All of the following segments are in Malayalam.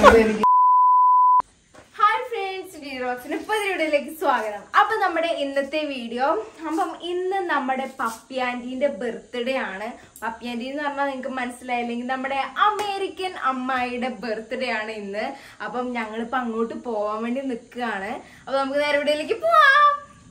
ഹായ് ഫ്രണ്ട്സ് വീഡിയോസിന് പുതിയ വീഡിയോയിലേക്ക് സ്വാഗതം അപ്പൊ നമ്മുടെ ഇന്നത്തെ വീഡിയോ അപ്പം ഇന്ന് നമ്മുടെ പപ്പി ആന്റീന്റെ ബർത്ത്ഡേ ആണ് പപ്പി ആന്റി എന്ന് പറഞ്ഞാൽ നിങ്ങൾക്ക് മനസ്സിലായില്ലെങ്കിൽ നമ്മുടെ അമേരിക്കൻ അമ്മായിയുടെ ബർത്ത്ഡേ ആണ് ഇന്ന് അപ്പം ഞങ്ങളിപ്പോ അങ്ങോട്ട് പോവാൻ വേണ്ടി നിൽക്കുകയാണ് അപ്പൊ നമുക്ക് നേരെ വീഡിയോയിലേക്ക് പോവാം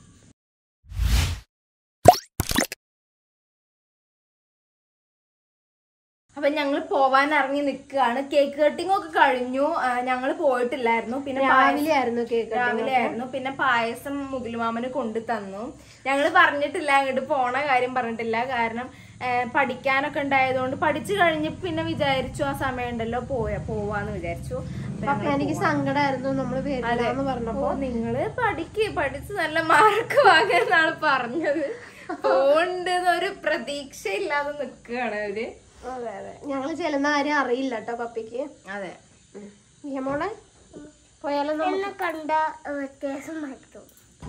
അപ്പൊ ഞങ്ങൾ പോവാൻ ഇറങ്ങി നിൽക്കുകയാണ് കേക്ക് കട്ടിംഗ് ഒക്കെ കഴിഞ്ഞു ഞങ്ങൾ പോയിട്ടില്ലായിരുന്നു പിന്നെ പായസം- രാവിലെ ആയിരുന്നു കേക്ക് രാവിലെ ആയിരുന്നു പിന്നെ പായസം മുഗുൽമാമന് കൊണ്ടു തന്നു ഞങ്ങൾ പറഞ്ഞിട്ടില്ല അങ്ങോട്ട് പോണ കാര്യം പറഞ്ഞിട്ടില്ല കാരണം ആ, പഠിക്കാനൊക്കെ ഉണ്ടായതുകൊണ്ട് പഠിച്ചു കഴിഞ്ഞ് പിന്നെ വിചാരിച്ചു ആ സമയം ഉണ്ടല്ലോ പോയ പോവാന്ന് വിചാരിച്ചു അപ്പൊ പപ്പ എനിക്ക് സങ്കടമായിരുന്നു നമ്മള് വരില്ലാന്ന് പറഞ്ഞപ്പോ അപ്പൊ നിങ്ങള് പഠിക്ക് പഠിച്ച് നല്ല മാർക്ക് വാങ്ങാന്നാണ് പറഞ്ഞത് പോണ്ടെന്നൊരു പ്രതീക്ഷ ഇല്ലാതെ നിക്കുകയാണ് അവര് അതെ അതെ ഞങ്ങള് ചെല്ലുന്ന കാര്യം അറിയില്ല കേട്ടോ പപ്പയ്ക്ക് അതെ മോളെ പോയാലോ നമുക്ക് എന്നെ കണ്ട വ്യത്യാസം മാറ്റും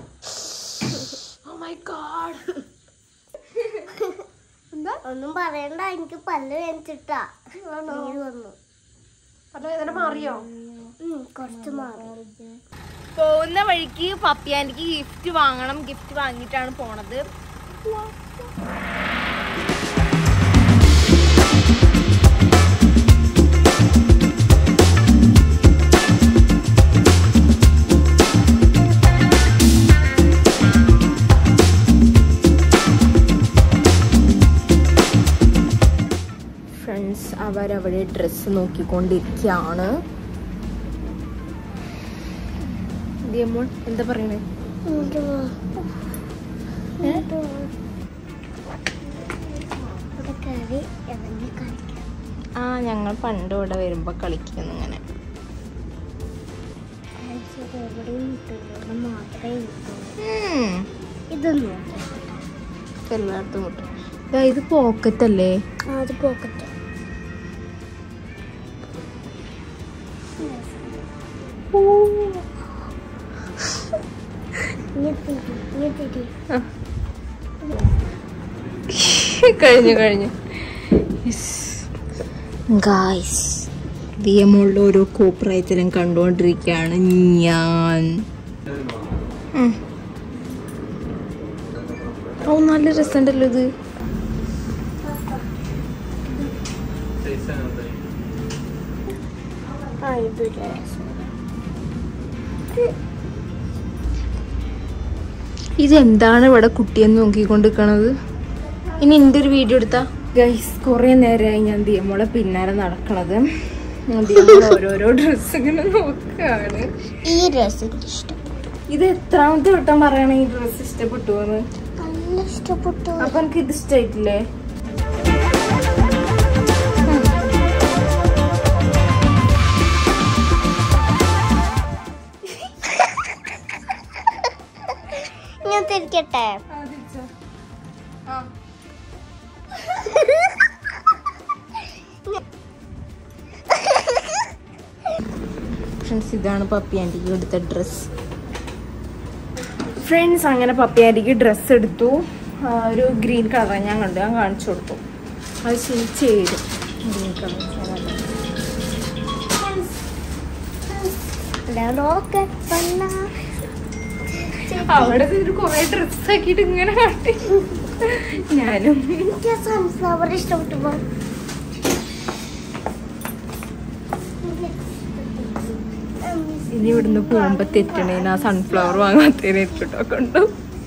ഓ മൈ ഗോഡ് എന്താ ഒന്നും പറയണ്ട എനിക്ക് പല്ല് വേനിച്ചിട്ടാ ആണോ നീര് വന്നു പല വേദന മാറിയോ ഉം, കുറച്ച് മാറി പോകുന്ന വഴിക്ക് പപ്പിയാൻറ്റിക്ക് ഗിഫ്റ്റ് വാങ്ങണം ഗിഫ്റ്റ് വാങ്ങിയിട്ടാണ് പോണത് ഫ്രണ്ട്സ് അവരവിടെ ഡ്രസ്സ് നോക്കിക്കൊണ്ടിരിക്കുകയാണ് ദിയമ്മോൾ എന്താ പറയണേ ഇവിടെ കയറി ഇറങ്ങി കളിക്കാം ആ ഞങ്ങൾ പണ്ട് ഇവിടെ വരുമ്പോ കളിക്കുന്നു ഇങ്ങനെ ആഴ്ചയിൽ എവിടെയും കിട്ടില്ല ഇവിടെ മാത്രമേ കിട്ടുള്ളൂ ഉം. ഇതൊന്നും ഇപ്പൊ എല്ലായിടത്തും കിട്ടും ദാ ഇത് പോക്കറ്റ് അല്ലേ അത് പോക്കറ്റ് കഴിഞ്ഞു കഴിഞ്ഞു ഗായ്സ് ദിയമോളുടെ ഓരോ കോപ്രായത്തിലും കണ്ടുകൊണ്ടിരിക്കുകയാണ് ഞാൻ ഉം. ഓ നല്ല രസമുണ്ടല്ലോ ഇത് ആ ഇത് രസം ഇതെന്താണ് ഇവിടെ കുട്ടിയെന്ന് നോക്കിക്കൊണ്ടിരിക്കണത് ഇനി എൻ്റെ ഒരു വീഡിയോ എടുത്താ ഗൈസ് കുറേ നേരമായി ഞാൻ ദിയമോളെ പിന്നാലെ നടക്കണത് ദിയമോൾ ഓരോരോ ഡ്രസ്സ് ഇങ്ങനെ നോക്കുകയാണ് ഈ രസം എനിക്ക് ഇഷ്ടം ഇത് എത്രാമത്തെ വട്ടം പറയണ ഈ ഡ്രസ്സ് ഇഷ്ടപ്പെട്ടു എന്ന് നല്ല ഇഷ്ടപ്പെട്ടു അപ്പൊ എനിക്ക് ഇത് ഇഷ്ടായിട്ടില്ലേ ഞാൻ തിരിക്കട്ടെ ഫ്രണ്ട്സ് ഇതാണ് പപ്പി ആൻറ്റിക്ക് എടുത്ത ഡ്രസ്സ് ഫ്രണ്ട്സ് അങ്ങനെ പപ്പി ആൻറ്റിക്ക് ഡ്രസ്സ് എടുത്തു ആ, ഒരു ഗ്രീൻ കളർ ഞാൻ കണ്ടു ഞാൻ കാണിച്ചു കൊടുത്തു അത് ശരി ചെയ്തു ഗ്രീൻ കളർ നോക്കെ പണ്ണ അവിടെ ഒരു കുറെ ഡ്രസ്സ് ആക്കിയിട്ട് ഇങ്ങനെ കാട്ടി ഞാനും എനിക്ക് സൺഫ്ലവർ ഇഷ്ടപ്പെട്ടു ഇനി ഇവിടുന്ന് പോകുമ്പോ തെറ്റണേന് ആ സൺഫ്ലവർ വാങ്ങാത്തതിന് ഇട്ടിട്ടൊക്കെ ഉണ്ടോ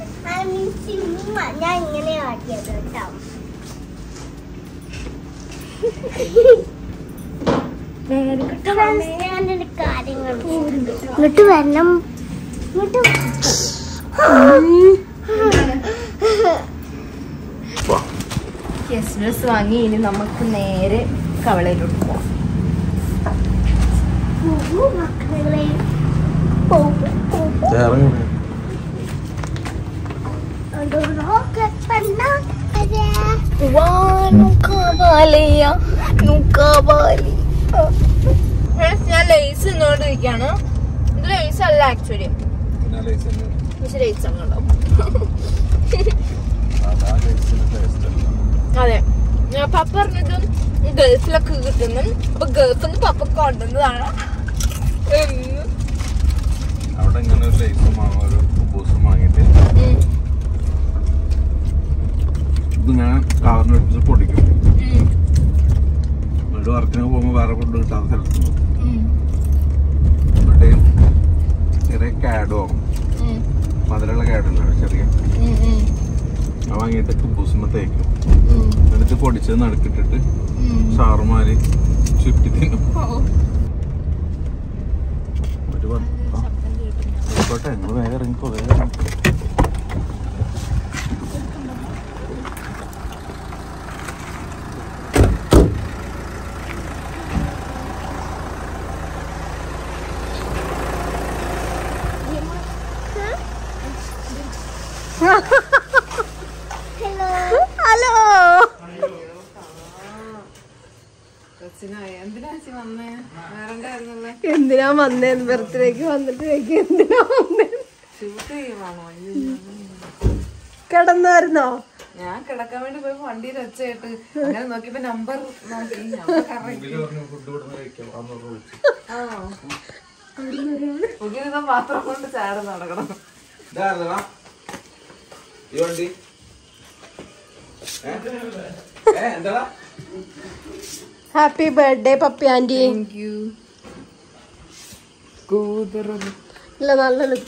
ഞാൻ ഇങ്ങനെ ആക്കിയത് കേട്ടോ ഞാനൊരു കാര്യങ്ങൾ ഇങ്ങോട്ട് വരണം ഇങ്ങോട്ട് യെസ് ഡ്രസ് വാങ്ങി ഇനി നമുക്ക് നേരെ കവളയിലോട്ട് പോവാം പോകൂ മക്കളെ പോകും റോക്കറ്റ് പണ്ണ അതെ ഞാൻ ലേസ് ഇന്നോണ്ടിരിക്കാണ് ഇത് ലേസ് അല്ല ആക്ച്വലി പക്ഷെ ലേസ് ആണല്ലോ അതെ ഞാൻ പപ്പ പറഞ്ഞതും ഗൾഫിലൊക്കെ കിട്ടുന്നു അപ്പൊ ഗൾഫിൽ നിന്ന് പപ്പ കൊണ്ടുവന്നതാണ് അവിടെ ഇങ്ങനെ ഒരു ലൈസും വാങ്ങും ഒരു ബൂസും വാങ്ങിയിട്ട് ഇത് ഞാൻ കാറിന് എടുത്ത് പൊടിക്കും വീട് വർക്കിന് പോകുമ്പോൾ വേറെ ഫുഡ് കിട്ടാത്ത സ്ഥലത്ത് പോകും. എന്നിട്ട് ചെറിയ കാഡ് വാങ്ങും മധുരമുള്ള കാഡല്ല ചെറിയ അത് വാങ്ങിയിട്ട് കുബൂസുമ്പോ തേക്കും എന്നിട്ട് പൊടിച്ചത് നടുക്കിട്ടിട്ട് സാറുമാര് ചുറ്റി തിന്നും ഒരു പത്ത് ആ. ആയിക്കോട്ടെ നിങ്ങൾ വേഗം ഇറങ്ങിക്കോ വേഗം ഇറങ്ങിക്കോ. ഹലോ എന്തിനാ വന്നേ ബർത്ത്ഡേക്ക് വന്നിട്ട് ചോദിക്കും, എന്തിനാ വന്നേ കിടന്നായിരുന്നോ ഞാൻ കിടക്കാൻ വേണ്ടി പോയി വണ്ടിയിൽ വെച്ചായിട്ട് അങ്ങനെ നോക്കിയപ്പോ നമ്പർ നോക്കി number correct. ആ. പുതിയതാ പാത്രം കൊണ്ട് ചാട് നടക്കണം ഇതാരടാ? ഈ വണ്ടി ഏ? ഏ, എന്താടാ happy birthday Pappy aunty thank you കൂതറും ഇല്ല നല്ല ലുക്ക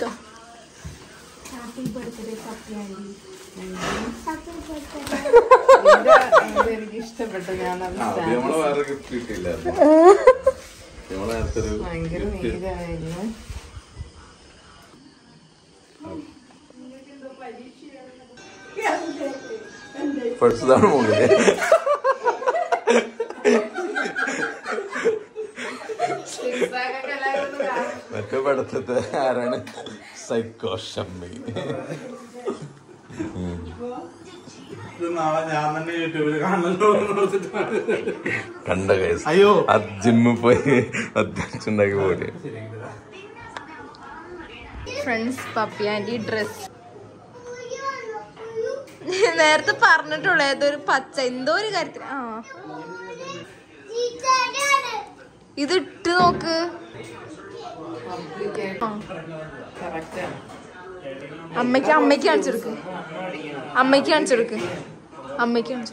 എനിക്ക് ഇഷ്ടപ്പെട്ടു ഞാൻ അത് ആ, അത് നമ്മള് വേറെ ഗിഫ്റ്റ് കിട്ടിയില്ലായിരുന്നു നമ്മളെ നേരത്തെ ഒരു ഭയങ്കര gift. നീരായിരുന്നു പഠിച്ചതാണ് മുകളില് മറ്റേ പടത്തത്തെ ആരാണ് സൈക്കോ ഷമ്മി നാളെ ഞാൻ തന്നെ യൂട്യൂബിൽ കാണല്ലോ കണ്ട കേസ് അയ്യോ. ജിമ്മിൽ പോയി അത്യാവശ്യം പോലെ ഫ്രണ്ട്സ് പപ്പി ആന്റി ഡ്രസ് നേരത്തെ പറഞ്ഞിട്ടുള്ളൂ ഏതൊരു പച്ച എന്തോ ഒരു കാര്യത്തിന് ആ ഇത് ഇട്ട് നോക്ക് ആ. കറക്റ്റാണ് അമ്മയ്ക്ക് അമ്മയ്ക്ക് കാണിച്ചെടുക്ക് അമ്മയ്ക്ക് കാണിച്ചെടുക്ക് അമ്മയ്ക്ക് കാണിച്ചു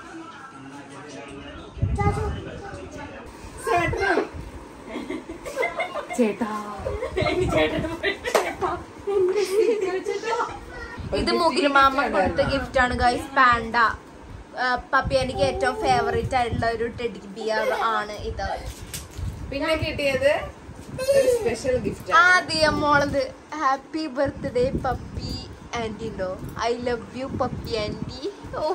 ചേട്ടാ ഇത് മുകിൽ മാമ കൊടുത്ത ഗിഫ്റ്റ് ആണ് ഗൈസ് പാൻഡ പപ്പി എനിക്ക് ഏറ്റവും ഫേവറേറ്റ് ആയിട്ടുള്ള ഒരു ടെഡി ബിയർ ആണ് ഇത് പിന്നെ കിട്ടിയത് ഒരു സ്പെഷ്യൽ ഗിഫ്റ്റ് ആദ്യം മോളത് ഹാപ്പി ബർത്ത്ഡേ പപ്പി ആന്റി ഉണ്ടോ I love you Pappy aunty ഓ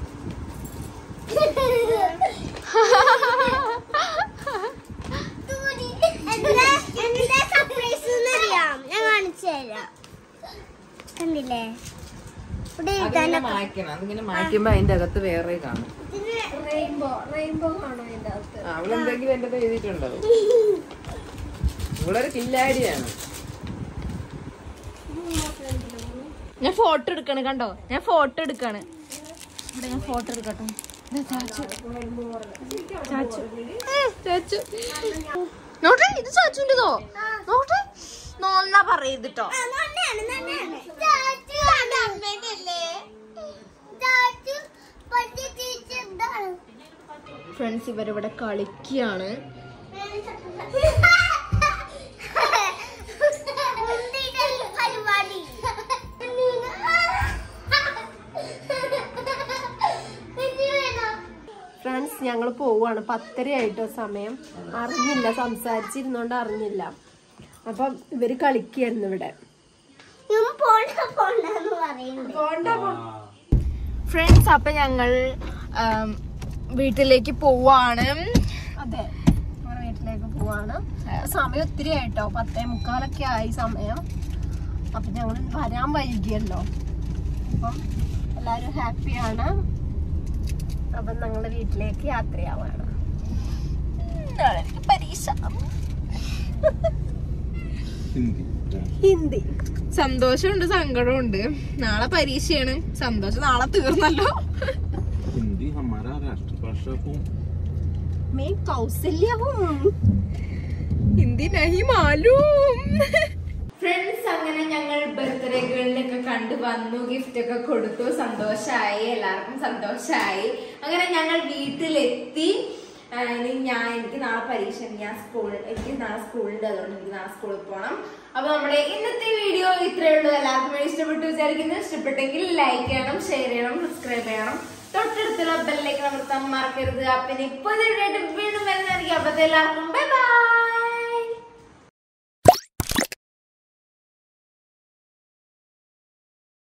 എന്താ സർപ്രൈസ് അറിയാം ഞാൻ കാണിച്ചു തരാം കണ്ടില്ലേ ഇവിടെ അതിങ്ങനെ മായ്ക്കണം അതിങ്ങനെ മായ്ക്കുമ്പോ അതിന്റെ അകത്ത് വേറെ കാണും റെയിൻബോ റെയിൻബോ കാണോ അതിന്റെ അകത്ത് ആ, അവളെന്തെങ്കിലും എന്റെ എഴുതിയിട്ടുണ്ടാവും ഇവളൊരു കില്ലാടിയാണ് ഞാൻ ഫോട്ടോ എടുക്കണ് കണ്ടോ ഞാൻ ഫോട്ടോ എടുക്കാണ് ഇവിടെ ഞാൻ ഫോട്ടോ എടുക്കട്ടെ ദേ ചാച്ചു. ചാച്ചു. ചാച്ചു. നോട്ടെ ഇത് ചാച്ചുൻ്റെതോ നോട്ടെ നോന്നാ പറയരുതിട്ടോ ഫ്രണ്ട്സ് ഇവരിവിടെ കളിക്കുകയാണ് പരിപാടി ഫ്രണ്ട്സ് ഞങ്ങൾ പോവാണ് പത്തരയായിട്ടോ സമയം അറിഞ്ഞില്ല സംസാരിച്ചിരുന്നോണ്ട് അറിഞ്ഞില്ല അപ്പം ഇവര് കളിക്കായിരുന്നു ഇവിടെ പോണ്ട പോണ്ടെന്ന് പറയുന്നുണ്ട് ഫ്രണ്ട്സ് അപ്പൊ ഞങ്ങൾ ആം, വീട്ടിലേക്ക് പോവാണ് അതെ നമ്മുടെ വീട്ടിലേക്ക് പോവാണ് സമയം ഒത്തിരി ആയിട്ടോ പത്തേ മുക്കാലൊക്കെ ആയി സമയം അപ്പൊ ഞങ്ങൾ വരാൻ വൈകിയല്ലോ അപ്പം എല്ലാരും ഹാപ്പിയാണ് അപ്പം ഞങ്ങളുടെ വീട്ടിലേക്ക് യാത്രയാവാണ് നാളെ എനിക്ക് പരീക്ഷ ഹിന്ദി ഹിന്ദി സന്തോഷമുണ്ട് സങ്കടമുണ്ട് നാളെ പരീക്ഷയാണ് സന്തോഷം നാളെ തീർന്നല്ലോ ഹിന്ദി ഹമാരാ രാഷ്ട്രഭാഷ ഹോ മേ കൗസല്യവും ഹിന്ദി നഹിമാലും ഫ്രണ്ട്സ് അങ്ങനെ ഞങ്ങൾ ബർത്ത്ഡേ ഗേളിനൊക്കെ കണ്ടു വന്നു ഗിഫ്റ്റ് ഒക്കെ കൊടുത്തു സന്തോഷായി എല്ലാവർക്കും സന്തോഷായി അങ്ങനെ ഞങ്ങൾ വീട്ടിലെത്തി ആ, ഇനി ഞാൻ എനിക്ക് നാളെ പരീക്ഷ ഉണ്ട്. ഞാൻ സ്കൂളിൽ എനിക്ക് നാളെ സ്കൂളുണ്ട് അതുകൊണ്ട് എനിക്ക് നാളെ സ്കൂളിൽ പോകണം അപ്പൊ നമ്മുടെ ഇന്നത്തെ വീഡിയോ ഇത്രയേ ഉള്ളൂ എല്ലാവർക്കും വേണ്ടി ഇഷ്ടപ്പെട്ടു വിചാരിക്കുന്നു ഇഷ്ടപ്പെട്ടെങ്കിൽ ലൈക്ക് ചെയ്യണം ഷെയർ ചെയ്യണം സബ്സ്ക്രൈബ് ചെയ്യണം തൊട്ടടുത്തുള്ള ബെല്ലേക്ക് അമർത്താൻ മറക്കരുത് അപ്പൊ ഇനി പുതിയ വീണ്ടും വരുന്നതായിരിക്കും അപ്പൊ എല്ലാവർക്കും ബൈ ബൈ